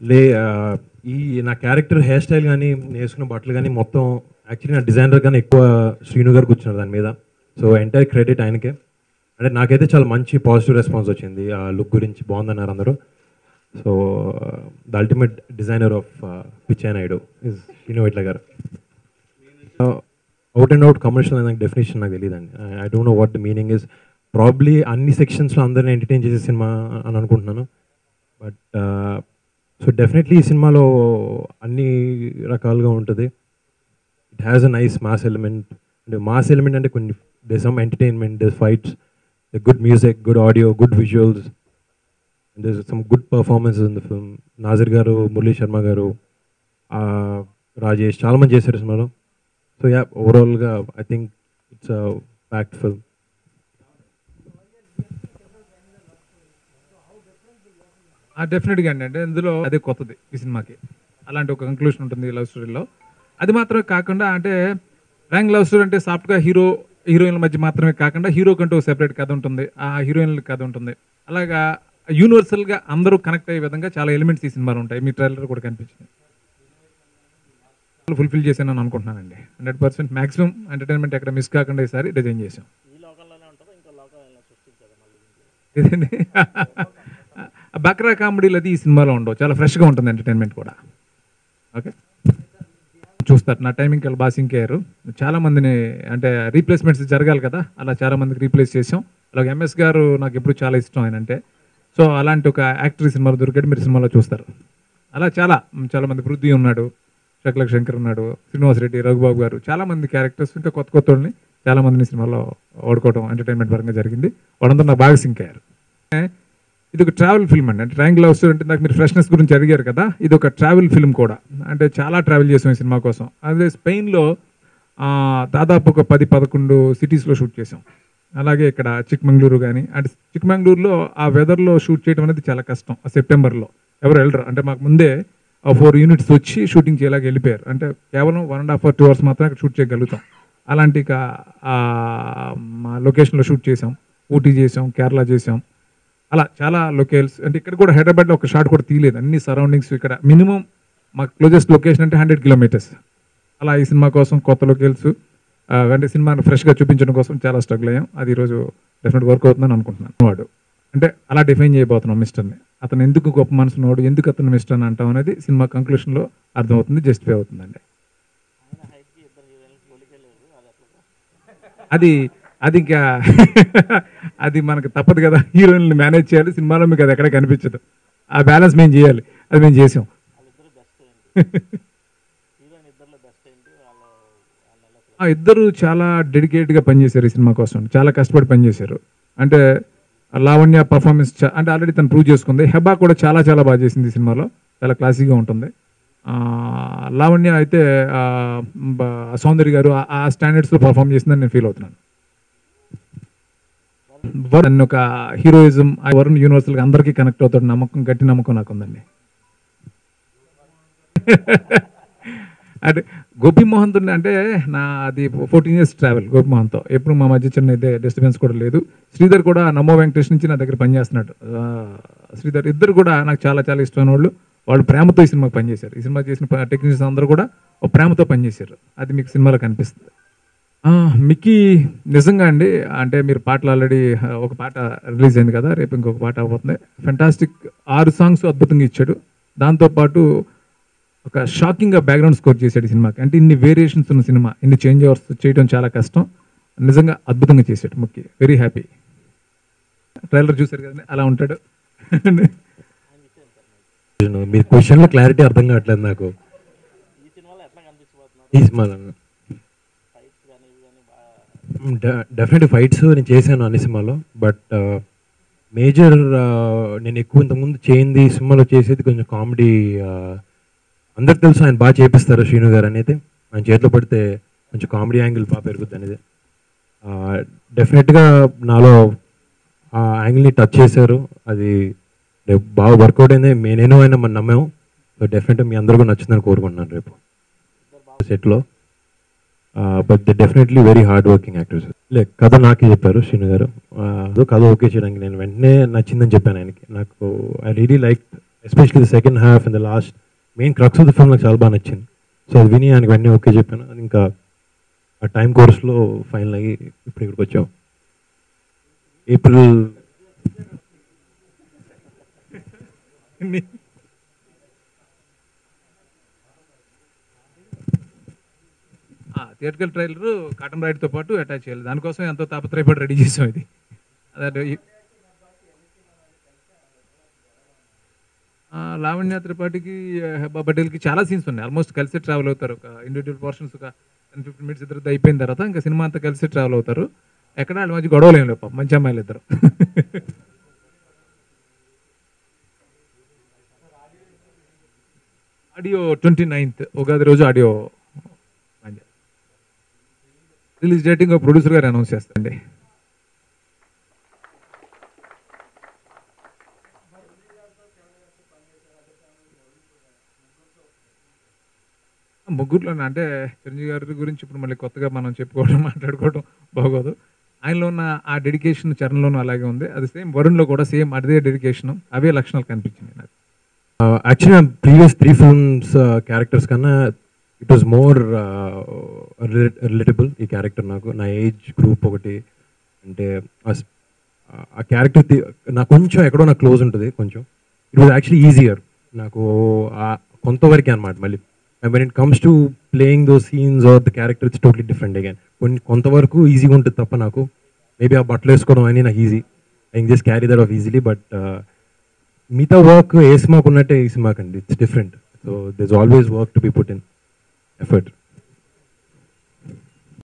లే ఆ, ఈ నా క్యారెక్టర్ హెయిర్ స్టైల్ కానీ నేను వేసుకున్న బట్టలు కానీ మొత్తం యాక్చువల్లీ నా డిజైనర్ కానీ ఎక్కువ శ్రీను గారు కూర్చున్నారు దాని మీద సో ఎంటైర్ క్రెడిట్ ఆయనకే అంటే నాకైతే చాలా మంచి పాజిటివ్ రెస్పాన్స్ వచ్చింది ఆ లుక్ గురించి బాగుందన్నారు అందరూ so the ultimate designer of పిచ్చే నాయుడు is Srinu Vaitla garu out and out commercial నాకు డెఫినేషన్ నాకు తెలియదండి I don't know what the meaning is probably అన్ని సెక్షన్స్లో అందరిని ఎంటర్టైన్ చేసే సినిమా అని అనుకుంటున్నాను బట్ సో డెఫినెట్లీ ఈ సినిమాలో అన్ని రకాలుగా ఉంటుంది it has a nice mass element అంటే మాస్ ఎలిమెంట్ అంటే కొన్ని they some entertainment they fights the good music good audio good visuals and some good performances in the film Nassar garu Murali Sharma గారు ఆ, రాజేష్ చాలా మంది చేశారు సినిమాలో సో యా ఓవరాల్గా I think it's packed film డెఫినెట్గా అండి అంటే ఇందులో అదే కొత్తది ఈ సినిమాకి అలాంటి ఒక కంక్లూషన్ ఉంటుంది లవ్ స్టోరీలో అది మాత్రమే కాకుండా అంటే ర్యాంక్ లవ్ స్టోరీ అంటే సాఫ్ట్గా హీరో హీరోయిన్ల మధ్య మాత్రమే కాకుండా హీరో కంటూ సెపరేట్ కథ ఉంటుంది ఆ హీరోయిన్ల కథ ఉంటుంది అలాగా యూనివర్సల్గా అందరూ కనెక్ట్ అయ్యే విధంగా చాలా ఎలిమెంట్స్ ఈ సినిమాలో ఉంటాయి మీ ట్రైలర్ కూడా కనిపించింది ఫుల్ఫిల్ చేశానని అనుకుంటున్నానండి హండ్రెడ్ పర్సెంట్ మాక్సిమం ఎంటర్టైన్మెంట్ ఎక్కడ మిస్ కాకుండా ఈసారి డిజైన్ చేసాం ఇదండి బక్రా కామెడీలు అది ఈ సినిమాలో ఉండవు చాలా ఫ్రెష్గా ఉంటుంది ఎంటర్టైన్మెంట్ కూడా ఓకే చూస్తారు నా టైమింగ్కి వెళ్ళి బాగా సింక్ అయ్యారు చాలా మందిని అంటే రీప్లేస్మెంట్స్ జరగాలి కదా అలా చాలా మందికి రీప్లేస్ చేసాం అలాగే ఎంఎస్ గారు నాకు ఎప్పుడు చాలా ఇష్టం ఆయన అంటే సో అలాంటి ఒక యాక్టర్ ఈ సినిమాలో దొరికాడు మీరు సినిమాలో చూస్తారు అలా చాలా చాలా మంది పృథ్వీ ఉన్నాడు శకలక్ శంకర్ ఉన్నాడు శ్రీనివాస్ రెడ్డి రఘుబాబు గారు చాలా మంది క్యారెక్టర్స్ ఇంకా కొత్త కొత్త వాళ్ళని చాలా మందిని సినిమాలో ఓడుకోవడం ఎంటర్టైన్మెంట్ పరంగా జరిగింది వాళ్ళందరూ నాకు బాగా సింక్ అయ్యారు ఇది ఒక ట్రావెల్ ఫిల్మ్ అండి అంటే ట్రయాంగిల్ హౌస్ అంటే నాకు మీరు ఫ్రెష్నెస్ గురించి అడిగారు కదా ఇది ఒక ట్రావెల్ ఫిల్మ్ కూడా అంటే చాలా ట్రావెల్ చేసాం ఈ సినిమా కోసం అదే స్పెయిన్లో ఆ, దాదాపు ఒక పది పదకొండు సిటీస్లో షూట్ చేసాం అలాగే ఇక్కడ చిక్మంగళూరు కానీ అంటే చిక్మంగళూరులో ఆ వెదర్లో షూట్ చేయడం అనేది చాలా కష్టం ఆ సెప్టెంబర్లో ఎవరు వెళ్ళరు అంటే మాకు ముందే ఆ ఫోర్ యూనిట్స్ వచ్చి షూటింగ్ చేయలాగా వెళ్ళిపోయారు అంటే కేవలం one and half two hours మాత్రమే అక్కడ షూట్ చేయగలుగుతాం అలాంటి ఇక, ఆ, మా లొకేషన్లో షూట్ చేసాం ఊటీ చేసాం కేరళ చేసాం అలా చాలా లొకేల్స్ అంటే ఇక్కడ కూడా హైదరాబాద్లో ఒక షాట్ కూడా తీయలేదు అన్ని సరౌండింగ్స్ ఇక్కడ మినిమం మా క్లోజెస్ట్ లొకేషన్ అంటే హండ్రెడ్ కిలోమీటర్స్ అలా ఈ సినిమా కోసం కొత్త లొకేల్స్ అంటే సినిమాను ఫ్రెష్గా చూపించడం కోసం చాలా స్ట్రగుల్ అయ్యాం అది ఈరోజు డెఫినెట్ వర్క్ అవుతుందని అనుకుంటున్నాను వాడు అంటే అలా డిఫైన్ చేయబోతున్నాం మిస్టర్ని అతను ఎందుకు గొప్ప మనసున్నవాడు ఎందుకు అతను మిస్టర్ అని అంటాం అనేది సినిమా కంక్లూషన్లో అర్థమవుతుంది జస్టిఫై అవుతుందండి అది అది ఇంకా అది మనకు తప్పదు కదా హీరోయిన్ని మేనేజ్ చేయాలి సినిమాలో మీకు అది ఎక్కడ కనిపించదు ఆ బ్యాలెన్స్ మేము చేయాలి అది మేము చేసాం ఆ ఇద్దరు చాలా డెడికేట్గా పనిచేశారు ఈ సినిమా కోసం చాలా కష్టపడి పనిచేశారు అంటే లావణ్య పర్ఫార్మెన్స్ అంటే ఆల్రెడీ తను ప్రూవ్ చేసుకుంది హెబా కూడా చాలా చాలా బాగా చేసింది ఈ సినిమాలో చాలా క్లాసీగా ఉంటుంది ఆ, లావణ్య అయితే ఆ, బ- సౌందర్య గారు ఆ- ఆ స్టాండర్డ్స్లో పర్ఫామ్ చేసిందని నేను ఫీల్ అవుతున్నాను వరుణ్ ఒక హీరోయిజం ఆ వరుణ్ యూనివర్సల్గా అందరికీ కనెక్ట్ అవుతాడు నమ్మకం గట్టి నమ్మకం నాకు ఉందండి అంటే గోపిమోహన్తో అంటే నా అది ఫోర్టీన్ ఇయర్స్ ట్రావెల్ గోపిమోహన్తో ఎప్పుడు మా మధ్య చిన్న ఇదే డిస్టర్బెన్స్ కూడా లేదు శ్రీధర్ కూడా నమో వెంకటేష్ నుంచి నా దగ్గర పనిచేస్తున్నాడు ఆ, శ్రీధర్ ఇద్దరు కూడా నాకు చాలా చాలా ఇష్టమైన వాళ్ళు వాళ్ళు ప్రేమతో ఈ సినిమాకి పనిచేశారు ఈ సినిమా చేసిన టెక్నీషియన్స్ అందరూ కూడా ఒక ప్రేమతో పనిచేశారు అది మీకు సినిమాలో కనిపిస్తుంది ఆ, మిక్కీ నిజంగా అండి అంటే మీరు పాటలు ఆల్రెడీ ఒక పాట రిలీజ్ అయింది కదా రేపు ఇంకొక పాట అవబోతుంది ఫెంటాస్టిక్ ఆరు సాంగ్స్ అద్భుతంగా ఇచ్చాడు దాంతోపాటు ఒక షాకింగ్గా బ్యాక్గ్రౌండ్ స్కోర్ చేశాడు ఈ సినిమాకి అంటే ఇన్ని వేరియేషన్స్ ఉన్న సినిమా ఇన్ని చేంజ్ ఓవర్స్ చేయడం చాలా కష్టం నిజంగా అద్భుతంగా చేశాడు ముక్కి వెరీ హ్యాపీ ట్రైలర్ చూశారు కదండి అలా ఉంటాడు మీ క్వశ్చన్లో క్లారిటీ అర్థం కావట్లేదు నాకు ఈ సినిమాలో డెఫినెట్ ఫైట్స్ నేను చేశాను అన్ని సినిమాలో బట్ మేజర్ నేను ఎక్కువ ఇంతకుముందు చేయింది ఈ సినిమాలో చేసేది కొంచెం కామెడీ అందరికి తెలుసు ఆయన బాగా చేపిస్తారు శ్రీను గారు అనేది ఆయన చేతిలో పడితే కొంచెం కామెడీ యాంగిల్ బాగా పెరుగుద్ది అనేది డెఫినెట్గా నాలో ఆ యాంగిల్ని టచ్ చేశారు అది రేపు బాగా వర్కౌట్ అయింది మే- నేను ఆయన మనం నమ్మాము సో డెఫినెట్గా మీ అందరికీ నచ్చిందని కోరుకుంటున్నాను రేపు సెట్లో but the definitely very hard working actors లే కథ నాకే చెప్పారు శ్రీను గారు ఆ, అదో కథ ఓకే చేయడానికి నేను వెంటనే నచ్చిందని చెప్పాను ఆయనకి నాకు I really like especially the second half and the last main crux of the film నాకు చాలా బాగా నచ్చింది సో అది విని ఆయనకి వెంటనే ఓకే చెప్పాను అది ఇంకా ఆ టైం కోర్స్లో ఫైనల్ అయ్యి ఇప్పుడు ఇక్కడికి వచ్చాం ఏప్రిల్ థియేటికల్ ట్రైలర్ కాటన్ రైడ్తో పాటు అటాచ్ చేయాలి దానికోసం ఎంతో తాపత్రయపడి రెడీ చేసాం ఇది అదే ఈ- ఆ, లావణ్య త్రిపాఠికి ఆ, హెబ్బా పటేల్కి చాలా సీన్స్ ఉన్నాయి ఆల్మోస్ట్ కలిసి ట్రావెల్ అవుతారు ఒక ఇండివిజువల్ పోర్షన్స్ ఒక టెన్ ఫిఫ్టీన్ మినిట్స్ ఇద్దరు అయిపోయిన తర్వాత ఇంకా సినిమా అంతా కలిసి ట్రావెల్ అవుతారు ఎక్కడ వాళ్ళ మధ్య గొడవలు ఏం లేవు పాపం, మంచి అమ్మాయిలు ఇద్దరు ఆడియో ట్వంటీ నైన్త్ ఉగాది రోజు ఆడియో రిలీజ్ డేట్ ఇంకా ప్రొడ్యూసర్ గారు అనౌన్స్ చేస్తాండి ముగ్గురులో అంటే చిరంజీవి గారి గురించి ఇప్పుడు మళ్ళీ కొత్తగా మనం చెప్పుకోవడం మాట్లాడుకోవడం బాగోదు ఆయనలో ఉన్న ఆ డెడికేషన్ చరణంలోనూ అలాగే ఉంది అది సేమ్ వరుణ్లో కూడా సేమ్ అదే డెడికేషన్ అవే లక్షణాలు కనిపించింది నాకు actually previous three films characters కన్నా ఇట్ వాజ్ మోర్ రిలేటబుల్ ఈ క్యారెక్టర్ నాకు నా ఏజ్ గ్రూప్ ఒకటి అంటే ఆ స్- ఆ క్యారెక్టర్ నాకు కొంచెం ఎక్కడో నాకు క్లోజ్ ఉంటుంది కొంచెం ఇట్ వాజ్ యాక్చువల్లీ ఈజియర్ నాకు ఆ కొంతవరకే అనమాట మళ్ళీ when it comes to playing those scenes or the character it's totally different again కొన్ని కొంతవరకు ఈజీగా ఉంటుంది తప్ప నాకు మేబీ ఆ బట్టలు వేసుకోవడం అని నాకు easy I just carry that off easily but మిగతా వర్క్ ఏ సినిమాకు ఉన్నట్టే ఈ సినిమాకి అండి it's different so this always work to be put in effort